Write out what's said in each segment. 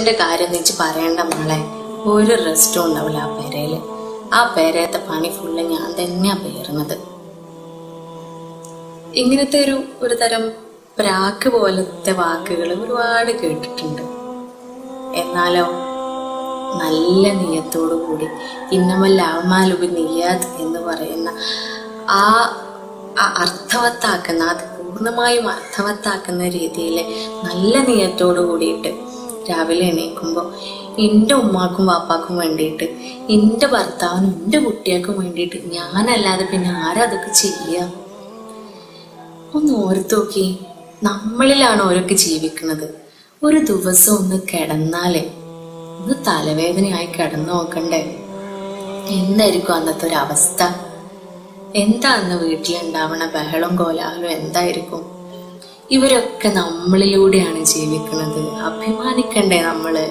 റെസ്റ്റിന്റെ കാര്യം വെച്ച് പറയണ്ട മോളെ ഒരു റെസ്റ്റും ഉണ്ടാവില്ല ആ പേരയില് ആ പേരയത്തെ പണി ഫുള്ള് ഞാൻ തന്നെയാ പേറുന്നത് ഇങ്ങനത്തെ ഒരു ഒരു തരം പ്രാക്ക് പോലത്തെ വാക്കുകൾ ഒരുപാട് കേട്ടിട്ടുണ്ട് എന്നാലോ നല്ല നീയത്തോടു കൂടി ഇന്നമല്ല അമാലുബി നീയാത് എന്ന് പറയുന്ന ആ ആ അർത്ഥവത്താക്കുന്ന അത് പൂർണ്ണമായും അർത്ഥവത്താക്കുന്ന രീതിയിൽ നല്ല നീയത്തോടു കൂടിയിട്ട് രാവിലെ എണീക്കുമ്പോൾ എൻ്റെ ഉമ്മാക്കും വാപ്പാക്കും വേണ്ടിയിട്ട് എൻ്റെ ഭർത്താവിനും എൻ്റെ കുട്ടികൾക്കും വേണ്ടിയിട്ട് ഞാനല്ലാതെ പിന്നെ ആരാ അതൊക്കെ ചെയ്യുക ഒന്ന് ഓർത്തു നോക്കി നമ്മളിലാണ് ഓരോക്കെ ജീവിക്കുന്നത് ഒരു ദിവസം ഒന്ന് കിടന്നാലേ ഒന്ന് തലവേദനയായി കിടന്നു നോക്കണ്ടേ എന്തായിരിക്കും അന്നത്തെ ഒരു അവസ്ഥ എന്താ അന്ന് വീട്ടിലുണ്ടാവണ ബഹളം കോലാഹലം എന്തായിരിക്കും ഇവരൊക്കെ നമ്മളിലൂടെയാണ് ജീവിക്കുന്നത് അഭിമാനിക്കണ്ടേ നമ്മള്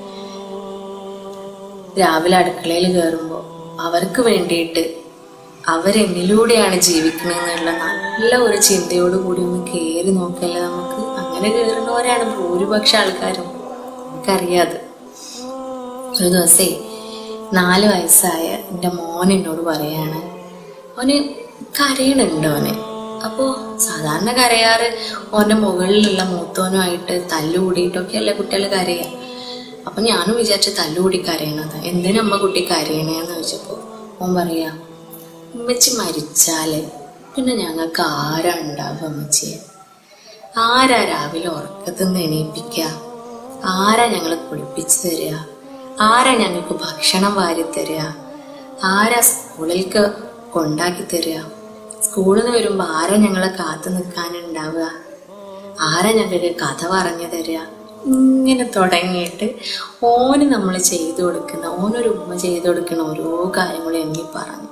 രാവിലെ അടുക്കളയിൽ കയറുമ്പോൾ അവർക്ക് വേണ്ടിയിട്ട് അവരെന്നിലൂടെയാണ് ജീവിക്കണമെന്നുള്ള നല്ല ഒരു ചിന്തയോട് കൂടി ഒന്ന് കയറി നോക്കിയല്ലേ നമുക്ക് അങ്ങനെ കയറുന്നവരാണ് ഭൂരിപക്ഷ ആൾക്കാരും നമുക്കറിയാത് ഒരു ദിവസേ നാല് വയസ്സായ എൻ്റെ മോൻ എന്നോട് പറയാണ് അവന് കരയണുണ്ട് അവന് അപ്പോ സാധാരണ കരയാറ് ഓന്റെ മുകളിലുള്ള മൂത്തോനുമായിട്ട് തല്ലുകൂടിയിട്ടൊക്കെ അല്ലേ കുട്ടികൾ കരയുക അപ്പൊ ഞാനും വിചാരിച്ച തല്ലുകൂടി കരയണത് എന്തിനമ്മ കുട്ടി കരയണേന്ന് ചോദിച്ചപ്പോ ഓൻ പറയാ ഉമ്മച്ചി മരിച്ചാല് പിന്നെ ഞങ്ങൾക്ക് ആരാ ഉണ്ടാവുക അമ്മച്ചിയെ ആരാ രാവിലെ ഉറക്കത്തിൽ നിന്ന് എണീപ്പിക്കുക ആരാ ഞങ്ങളെ കുളിപ്പിച്ചു തരിക ആരാ ഞങ്ങൾക്ക് ഭക്ഷണം വാരി തരിക ആരാ സ്കൂളിലേക്ക് കൊണ്ടാക്കി തരിക സ്കൂളിൽ നിന്ന് വരുമ്പോ ആരാ ഞങ്ങളെ കാത്തു നിൽക്കാനുണ്ടാവുക ആരാ ഞങ്ങൾക്ക് കഥ പറഞ്ഞു തരിക ഇങ്ങനെ തുടങ്ങിയിട്ട് ഓന് നമ്മൾ ചെയ്തു കൊടുക്കുന്ന ഓനൊരു ഉമ്മ ചെയ്തു കൊടുക്കുന്ന ഓരോ കാര്യങ്ങളും എണ്ണി പറഞ്ഞു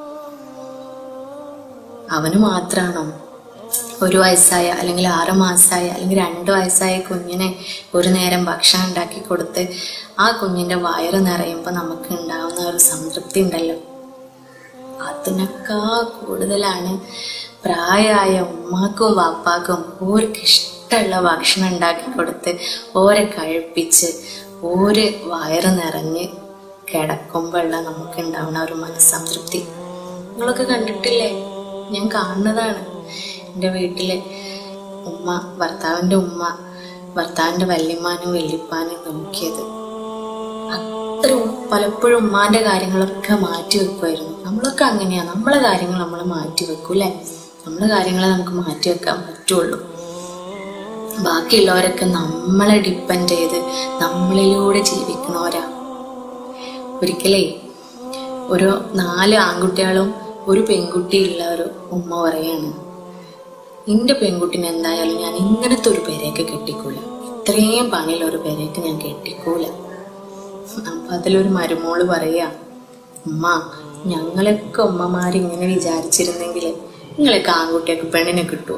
അവന് മാത്രാണോ ഒരു വയസ്സായ അല്ലെങ്കിൽ ആറ് മാസമായ അല്ലെങ്കിൽ രണ്ട് വയസ്സായ കുഞ്ഞിനെ ഒരു നേരം ഭക്ഷണം ഉണ്ടാക്കി കൊടുത്ത് ആ കുഞ്ഞിന്റെ വയറ് നിറയുമ്പോൾ നമുക്ക് ഉണ്ടാകുന്ന ഒരു സംതൃപ്തി ഉണ്ടല്ലോ അതിനൊക്കെ കൂടുതലാണ് പ്രായമായ ഉമ്മാക്കും വാപ്പാക്കും ഓർക്ക് ഇഷ്ടമുള്ള ഭക്ഷണം ഉണ്ടാക്കി കൊടുത്ത് ഓരെ കഴിപ്പിച്ച് ഓര് വയറ് നിറഞ്ഞ് കിടക്കുമ്പോഴുള്ള നമുക്ക് ഉണ്ടാവുന്ന ഒരു മനസ്സംതൃപ്തി നിങ്ങളൊക്കെ കണ്ടിട്ടില്ലേ ഞാൻ കാണുന്നതാണ് എൻ്റെ വീട്ടിലെ ഉമ്മ ഭർത്താവിൻ്റെ ഉമ്മ ഭർത്താവിൻ്റെ വല്യമ്മാനും വല്യപ്പാനും നോക്കിയത് അത്രയും പലപ്പോഴും ഉമ്മാന്റെ കാര്യങ്ങളൊക്കെ മാറ്റി വെക്കുമായിരുന്നു നമ്മളൊക്കെ അങ്ങനെയാ നമ്മളെ കാര്യങ്ങൾ നമ്മൾ മാറ്റി വെക്കും അല്ലേ നമ്മളെ കാര്യങ്ങളെ നമുക്ക് മാറ്റി വെക്കാൻ പറ്റുള്ളൂ ബാക്കിയുള്ളവരൊക്കെ നമ്മളെ ഡിപ്പെൻഡ് ചെയ്ത് നമ്മളിലൂടെ ജീവിക്കണവരാ ഒരിക്കലേ ഒരു നാല് ആൺകുട്ടികളും ഒരു പെൺകുട്ടിയുള്ള ഒരു ഉമ്മ പറയാണ് എന്റെ പെൺകുട്ടിനെ എന്തായാലും ഞാൻ ഇങ്ങനത്തെ ഒരു പേരേക്ക് കെട്ടിക്കൂല ഇത്രയും പണിയുള്ള ഒരു പേരേക്ക് ഞാൻ കെട്ടിക്കൂല അപ്പൊ അതിലൊരു മരുമോള് പറയാ ഉമ്മ ഞങ്ങളൊക്കെ ഉമ്മമാര് ഇങ്ങനെ വിചാരിച്ചിരുന്നെങ്കിൽ നിങ്ങളൊക്കെ ആൺകുട്ടിയൊക്കെ പെണ്ണിനെ കിട്ടുമോ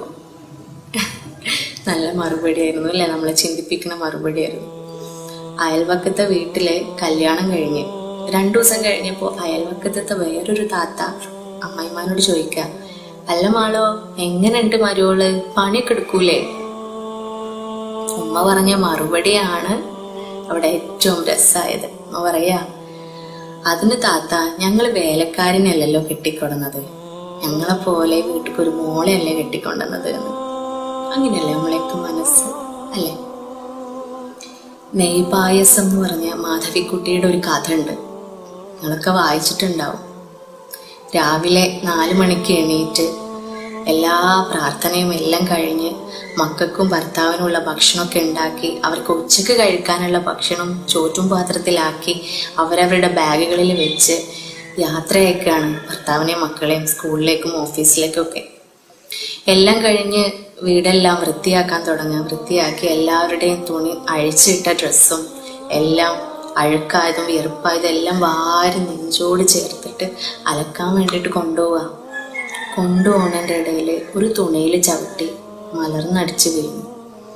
നല്ല മറുപടിയായിരുന്നു അല്ലേ നമ്മളെ ചിന്തിപ്പിക്കുന്ന മറുപടിയായിരുന്നു അയൽവക്കത്തെ വീട്ടിലെ കല്യാണം കഴിഞ്ഞ് രണ്ടു ദിവസം കഴിഞ്ഞപ്പോ അയൽവക്കത്തെ വേറൊരു താത്ത അമ്മായിമാനോട് ചോദിക്ക അല്ല മാളോ എങ്ങനെയുണ്ട് മരുവോള് പണിയൊക്കെ എടുക്കൂലേ ഉമ്മ പറഞ്ഞ മറുപടിയാണ് അവിടെ ഏറ്റവും രസമായത് ഉമ്മ പറയാ അതിന് താത്ത ഞങ്ങൾ വേലക്കാരനല്ലല്ലോ കെട്ടിക്കൊടുന്നത് ഞങ്ങളെ പോലെ വീട്ടിൽ ഒരു മോളെയല്ലേ കെട്ടിക്കൊണ്ടുവന്നത് എന്ന് അങ്ങനെയല്ലേ നമ്മളെയൊക്കെ മനസ്സ് അല്ലേ നെയ്പായസം എന്ന് പറഞ്ഞ മാധവിക്കുട്ടിയുടെ ഒരു കഥ ഉണ്ട് നിങ്ങളൊക്കെ വായിച്ചിട്ടുണ്ടാവും രാവിലെ നാല് മണിക്ക് എണീറ്റ് എല്ലാ പ്രാർത്ഥനയും എല്ലാം കഴിഞ്ഞ് മക്കൾക്കും ഭർത്താവിനുള്ള ഭക്ഷണമൊക്കെ ഉണ്ടാക്കി അവർക്ക് ഉച്ചക്ക് കഴിക്കാനുള്ള ഭക്ഷണം ചോറ്റും പാത്രത്തിലാക്കി അവരവരുടെ ബാഗുകളിൽ വെച്ച് യാത്രയൊക്കെയാണ് ഭർത്താവിനെയും മക്കളെയും സ്കൂളിലേക്കും ഓഫീസിലേക്കും ഒക്കെ എല്ലാം കഴിഞ്ഞ് വീടെല്ലാം വൃത്തിയാക്കാൻ തുടങ്ങുക വൃത്തിയാക്കി എല്ലാവരുടെയും തുണി അഴിച്ചിട്ട ഡ്രസ്സും എല്ലാം അഴുക്കായതും വിയർപ്പായതും എല്ലാം വാരി നെഞ്ചോട് ചേർത്തിട്ട് അലക്കാൻ വേണ്ടിയിട്ട് കൊണ്ടുപോവുക കൊണ്ടുപോകുന്നതിൻ്റെ ഇടയിൽ ഒരു തുണിയിൽ ചവിട്ടി മലർന്നടിച്ച് വീണു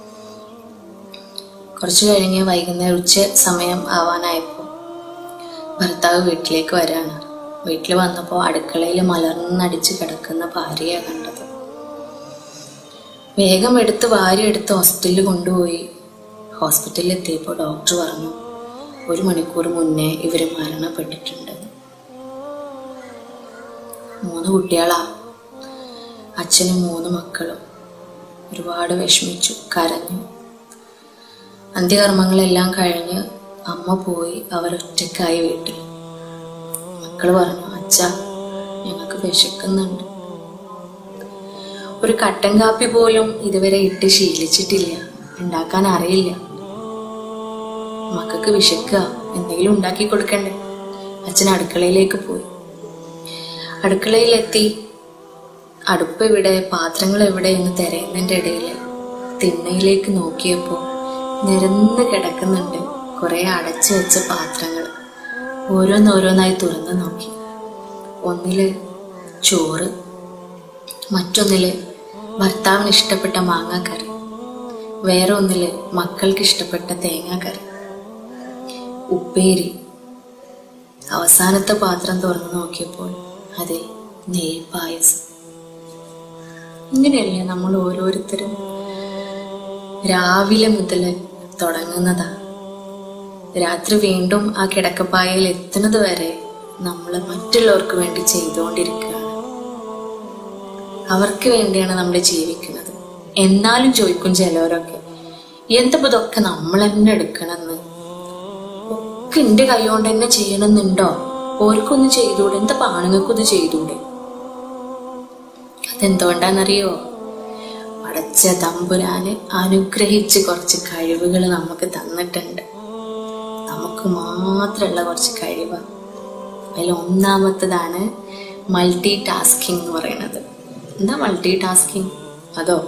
കുറച്ച് കഴിഞ്ഞ് വൈകുന്നേരം ഉച്ച സമയം ആവാനായപ്പോൾ ഭർത്താവ് വീട്ടിലേക്ക് വരാണ് വീട്ടിൽ വന്നപ്പോൾ അടുക്കളയിൽ മലർന്നടിച്ച് കിടക്കുന്ന ഭാര്യയെ കണ്ടത് വേഗം എടുത്ത് വാരി എടുത്ത് ഹോസ്പിറ്റലിൽ കൊണ്ടുപോയി ഹോസ്പിറ്റലിൽ എത്തിയപ്പോൾ ഡോക്ടർ പറഞ്ഞു ഒരു മണിക്കൂർ മുന്നേ ഇവർ മരണപ്പെട്ടിട്ടുണ്ട് മൂന്ന് കുട്ടികളാ അച്ഛനും മൂന്ന് മക്കളും ഒരുപാട് വിഷമിച്ചു കരഞ്ഞു അന്ത്യകർമ്മങ്ങളെല്ലാം കഴിഞ്ഞ് അമ്മ പോയി അവരൊറ്റക്കായി വീട്ടിൽ മക്കള് പറഞ്ഞു അച്ഛ ഞങ്ങൾക്ക് വിശക്കുന്നുണ്ട് ഒരു കട്ടൻ കാപ്പി പോലും ഇതുവരെ ഇട്ട് ശീലിച്ചിട്ടില്ല ഉണ്ടാക്കാൻ അറിയില്ല മക്കൾക്ക് വിശക്കുക എന്തെങ്കിലും ഉണ്ടാക്കി കൊടുക്കണ്ടേ അച്ഛൻ അടുക്കളയിലേക്ക് പോയി അടുക്കളയിലെത്തി അടുപ്പ് എവിടെ പാത്രങ്ങൾ എവിടെ എന്ന് തിരയുന്നതിൻ്റെ ഇടയിൽ തിണ്ണയിലേക്ക് നോക്കിയപ്പോൾ നിരന്ന് കിടക്കുന്നുണ്ട് കുറെ അടച്ചു വെച്ച പാത്രങ്ങൾ ഓരോന്നോരോന്നായി തുറന്നു നോക്കി ഒന്നില് ചോറ് മറ്റൊന്നില് ഭർത്താവിന് ഇഷ്ടപ്പെട്ട മാങ്ങാക്കറി വേറെ ഒന്നില് മക്കൾക്ക് ഇഷ്ടപ്പെട്ട തേങ്ങാക്കറി ഉപ്പേരി അവസാനത്തെ പാത്രം തുറന്നു നോക്കിയപ്പോൾ അതെ നെയ് പായസം ഇങ്ങനെയല്ലേ നമ്മൾ ഓരോരുത്തരും രാവിലെ മുതൽ തുടങ്ങുന്നതാ രാത്രി വീണ്ടും ആ കിടക്കപ്പായയിൽ എത്തുന്നത് വരെ നമ്മൾ മറ്റുള്ളവർക്ക് വേണ്ടി ചെയ്തുകൊണ്ടിരിക്കുകയാണ് അവർക്ക് വേണ്ടിയാണ് നമ്മൾ ജീവിക്കുന്നത് എന്നാലും ചോദിക്കും ചിലവരൊക്കെ എന്തപ്പോ ഇതൊക്കെ നമ്മൾ തന്നെ എടുക്കണമെന്ന് ഒക്കെ എന്റെ കൈ കൊണ്ട് തന്നെ ചെയ്യണമെന്നുണ്ടോ ഓർക്കൊന്നും ചെയ്തൂടെ എന്താ ആണുങ്ങൾക്കൊന്ന് ചെയ്തൂടെ അതെന്തുകൊണ്ടാന്നറിയോ പടച്ച തമ്പുരാന് അനുഗ്രഹിച്ച് കുറച്ച് കഴിവുകൾ നമുക്ക് തന്നിട്ടുണ്ട് നമുക്ക് മാത്രമുള്ള കുറച്ച് കഴിവ് അതിൽ ഒന്നാമത്തതാണ് മൾട്ടി ടാസ്കിങ് എന്ന് പറയുന്നത് എന്താ മൾട്ടി ടാസ്കിങ് അതോ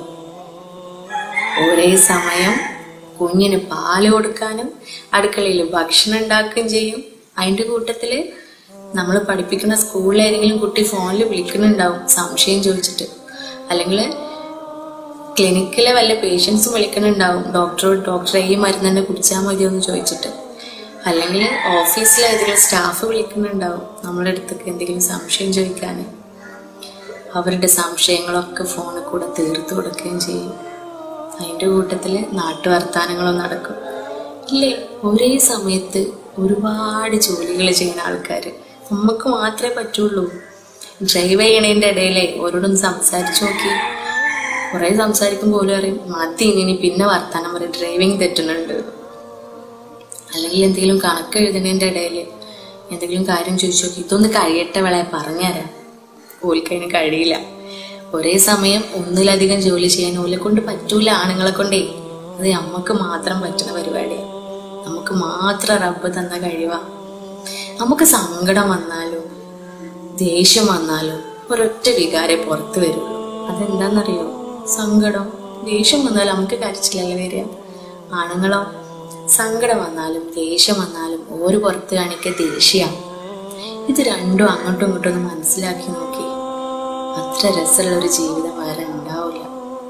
ഒരേ സമയം കുഞ്ഞിന് പാല് കൊടുക്കാനും അടുക്കളയിൽ ഭക്ഷണം ഉണ്ടാക്കുകയും ചെയ്യും അതിൻ്റെ കൂട്ടത്തിൽ നമ്മൾ പഠിപ്പിക്കുന്ന സ്കൂളിൽ ഏതെങ്കിലും കുട്ടി ഫോണിൽ വിളിക്കുന്നുണ്ടാവും സംശയം ചോദിച്ചിട്ട് അല്ലെങ്കിൽ ക്ലിനിക്കിലെ വല്ല പേഷ്യൻസും വിളിക്കുന്നുണ്ടാവും ഡോക്ടർ ഡോക്ടറെ ഈ മരുന്ന് തന്നെ കുടിച്ചാൽ മതിയോ എന്ന് ചോദിച്ചിട്ട് അല്ലെങ്കിൽ ഓഫീസിലെ ഏതെങ്കിലും സ്റ്റാഫ് വിളിക്കുന്നുണ്ടാവും നമ്മുടെ അടുത്തേക്ക് എന്തെങ്കിലും സംശയം ചോദിക്കാൻ അവരുടെ സംശയങ്ങളൊക്കെ ഫോണിൽ കൂടെ തീർത്തു കൊടുക്കുകയും ചെയ്യും അതിൻ്റെ കൂട്ടത്തിൽ നാട്ടുവർത്താനങ്ങളും നടക്കും ഇല്ലേ ഒരേ സമയത്ത് ഒരുപാട് ജോലികൾ ചെയ്യുന്ന ആൾക്കാർ നമുക്ക് മാത്രമേ പറ്റുള്ളൂ ഡ്രൈവ് ചെയ്യണതിൻ്റെ ഇടയിലേ ഓരോടും സംസാരിച്ചു നോക്കി കുറേ സംസാരിക്കും പോലും അറിയും മതി ഇനി പിന്നെ വർത്താനം പറയും ഡ്രൈവിംഗ് തെറ്റുന്നുണ്ട് അല്ലെങ്കിൽ എന്തെങ്കിലും കണക്ക് എഴുതുന്നതിൻ്റെ ഇടയിൽ എന്തെങ്കിലും കാര്യം ചോദിച്ചു നോക്കി ഇതൊന്ന് കഴിയട്ടെ വേളെ പറഞ്ഞുതരാം ഓൽക്കതിന് കഴിയില്ല ഒരേ സമയം ഒന്നിലധികം ജോലി ചെയ്യാൻ ഓലെ കൊണ്ട് പറ്റൂല ആണുങ്ങളെ കൊണ്ടേ അത് നമുക്ക് മാത്രം പറ്റുന്ന പരിപാടിയാണ് നമുക്ക് മാത്രം റബ്ബ് തന്ന കഴിവാ നമുക്ക് സങ്കടം വന്നാലും ദേഷ്യം വന്നാലും ഒരൊറ്റ വികാരെ പുറത്ത് വരുള്ളൂ അതെന്താണെന്നറിയോ സങ്കടം ദേഷ്യം വന്നാലും നമുക്ക് കരച്ചിലല്ലേ വരിക ആണുങ്ങളോ സങ്കടം വന്നാലും ദേഷ്യം വന്നാലും ഓര് പുറത്ത് കാണിക്കുക ദേഷ്യം ഇത് രണ്ടും അങ്ങോട്ടും ഇങ്ങോട്ടും ഒന്ന് മനസ്സിലാക്കി നോക്കി അത്ര രസമുള്ള ഒരു ജീവിതം വേറെ ഉണ്ടാവില്ല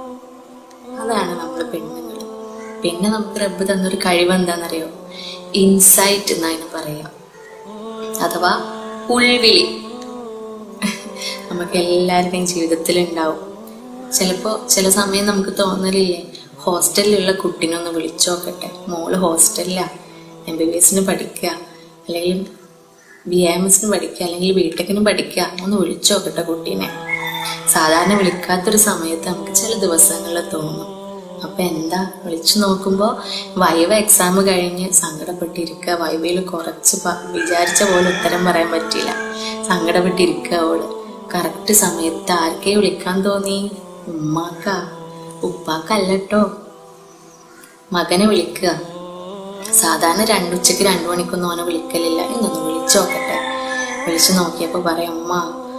അതാണ് നമ്മൾ പെണ്ണുങ്ങൾ പിന്നെ നമുക്ക് റബ്ബ് തന്നൊരു കഴിവ് എന്താണെന്നറിയോ ഇൻസൈറ്റ് എന്നതിന് പറയാം അഥവാ ഉൾവിളി നമുക്ക് എല്ലാവരുടെയും ജീവിതത്തിൽ ഉണ്ടാവും ചിലപ്പോൾ ചില സമയം നമുക്ക് തോന്നലില്ലേ ഹോസ്റ്റലിലുള്ള കുട്ടീനെ ഒന്ന് വിളിച്ചു നോക്കട്ടെ മോള് ഹോസ്റ്റലിലാണ് എം ബി ബി എസിന് പഠിക്കുക അല്ലെങ്കിൽ ബി എം എസിന് പഠിക്കുക അല്ലെങ്കിൽ ബിടെക്കിന് പഠിക്കുക ഒന്ന് വിളിച്ചു നോക്കട്ടെ കുട്ടീനെ സാധാരണ വിളിക്കാത്തൊരു സമയത്ത് നമുക്ക് ചില ദിവസങ്ങളിൽ തോന്നും അപ്പൊ എന്താ വിളിച്ചു നോക്കുമ്പോൾ വൈവ എക്സാം കഴിഞ്ഞ് സങ്കടപ്പെട്ടിരിക്കുക വൈവയിൽ കുറച്ച് പ- വിചാരിച്ച പോലെ ഉത്തരം പറയാൻ പറ്റിയില്ല സങ്കടപ്പെട്ടിരിക്കുക അവള് കറക്റ്റ് സമയത്ത് ആർക്കേ വിളിക്കാൻ തോന്നി ഉമ്മാക്ക ഉപ്പാക്കല്ലോ മകനെ വിളിക്കുക സാധാരണ രണ്ടുച്ചക്ക് രണ്ടു മണിക്കൊന്നും അവനെ വിളിക്കലില്ല ഇന്നൊന്ന് വിളിച്ചു നോക്കട്ടെ വിളിച്ചു നോക്കിയപ്പോൾ പറയാം അമ്മ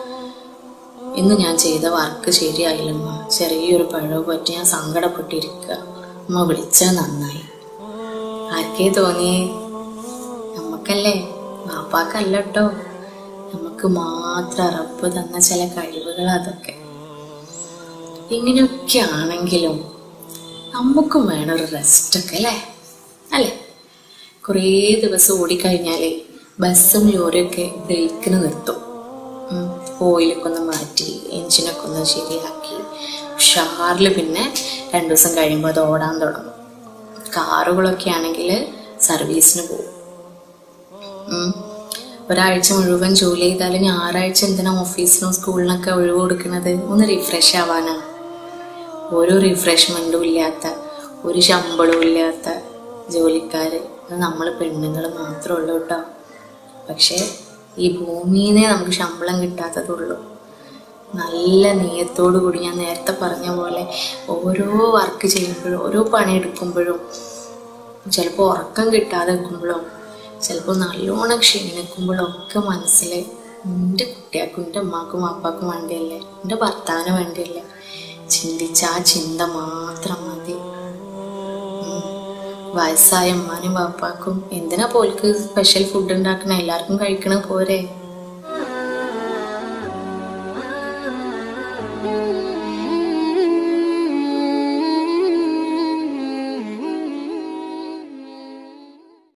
ഇന്ന് ഞാൻ ചെയ്ത വർക്ക് ശരിയായില്ലമ്മ ചെറിയൊരു പിഴവ് പറ്റി ഞാൻ സങ്കടപ്പെട്ടിരിക്കുക അമ്മ വിളിച്ചത് നന്നായി ആർക്കേ തോന്നിയേ നമുക്കല്ലേ വാപ്പാക്കല്ല കേട്ടോ നമുക്ക് മാത്രം റബ്ബ് തന്ന ചില കഴിവുകൾ അതൊക്കെ ഇങ്ങനെയൊക്കെ ആണെങ്കിലും നമുക്കും വേണം ഒരു റെസ്റ്റ് ഒക്കെ അല്ലേ അല്ലേ കുറേ ദിവസം ഓടിക്കഴിഞ്ഞാലേ ബസ്സും ലോറിയൊക്കെ ബ്രേക്കിന് നിർത്തും ഉം. ഓയിലൊക്കെ ഒന്ന് മാറ്റി എഞ്ചിനൊക്കെ ഒന്ന് ശരിയാക്കി ഉഷാറിൽ പിന്നെ രണ്ടു ദിവസം കഴിയുമ്പോൾ അത് ഓടാൻ തുടങ്ങും കാറുകളൊക്കെ ആണെങ്കിൽ സർവീസിന് പോകും ഉം. ഒരാഴ്ച മുഴുവൻ ജോലി ചെയ്താൽ ഞായറാഴ്ച എന്തിനാ ഓഫീസിനും സ്കൂളിനൊക്കെ ഒഴിവ് കൊടുക്കുന്നത് ഒന്ന് റിഫ്രഷ് ആവാനാണ് ഒരു റിഫ്രഷ്മെന്റും ഇല്ലാത്ത ഒരു ശമ്പളവും ഇല്ലാത്ത ജോലിക്കാര് അത് നമ്മൾ പെണ്ണുങ്ങൾ മാത്രമേ ഉള്ളൂ കേട്ടോ പക്ഷെ ഈ ഭൂമിനെ നമുക്ക് ശമ്പളം കിട്ടാത്തതുള്ളൂ നല്ല നീയത്തോടു കൂടി ഞാൻ നേരത്തെ പറഞ്ഞ പോലെ ഓരോ വർക്ക് ചെയ്യുമ്പോഴും ഓരോ പണി എടുക്കുമ്പോഴും ചിലപ്പോൾ ഉറക്കം കിട്ടാതെ നിൽക്കുമ്പോഴോ ചിലപ്പോൾ നല്ലോണം ക്ഷീണിക്കുമ്പോഴോ ഒക്കെ മനസ്സിൽ എൻ്റെ കുട്ടിയാക്കും എൻ്റെ അമ്മാക്കും അപ്പാക്കും വേണ്ടിയല്ലേ എൻ്റെ ഭർത്താവിന് വേണ്ടിയല്ലേ ചിന്തിച്ച ആ ചിന്ത മാത്രം മതി ഉം. വയസ്സായ ഉമ്മാനും പാപ്പാക്കും എന്തിനാ പോൽക്ക് സ്പെഷ്യൽ ഫുഡ് ഉണ്ടാക്കണ എല്ലാവർക്കും കഴിക്കണ പോരെ